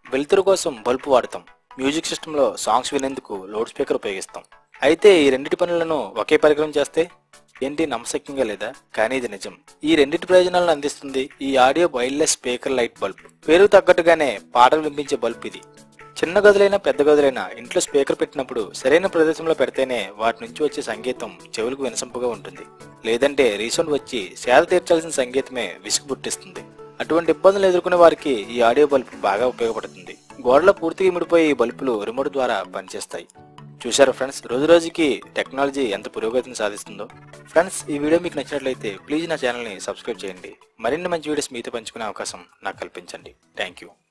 వెలుతురు కోసం బల్బు వాడతాం మ్యూజిక్ సిస్టంలో సాంగ్స్ వినేందుకు లౌడ్ స్పీకర్ ఉపయోగిస్తాం అయితే ఈ రెండిటి పనులను ఒకే పరికరం చేస్తే ఏంటి నమ్మశక్యంగా లేదా కానీ ఇది నిజం ఈ రెండిటి ప్రయోజనాలను అందిస్తుంది ఈ audio wireless speaker light bulb పేరు తగ్గట్టుగానే పాటలు వినిపించే బల్బ్ ఇది చిన్న గదులైనా పెద్ద గదులైనా ఇంట్లో స్పీకర్ పెట్టినప్పుడు సరైన ప్రదేశంలో పెడితేనే వాటి నుంచి వచ్చే సంగీతం చెవులకు వినసొంపుగా ఉంటుంది లేదంటే రీసౌండ్ వచ్చి సేద తీర్చాల్సిన సంగీతమే విసుగు పుట్టిస్తుంది అటువంటి ఇబ్బందులు ఎదుర్కొనే వారికి ఈ ఆడియో బల్బ్ బాగా ఉపయోగపడుతుంది గోడలో పూర్తిగా ఇమిడిపోయే ఈ బల్బులు రిమోట్ ద్వారా పనిచేస్తాయి చూశారు ఫ్రెండ్స్ రోజు రోజుకి టెక్నాలజీ ఎంత పురోగతిని సాధిస్తుందో ఫ్రెండ్స్ ఈ వీడియో మీకు నచ్చినట్లయితే ప్లీజ్ నా ఛానల్ని సబ్స్క్రైబ్ చేయండి మరిన్ని మంచి వీడియోస్ మీతో పంచుకునే అవకాశం నాకు కల్పించండి థ్యాంక్ యూ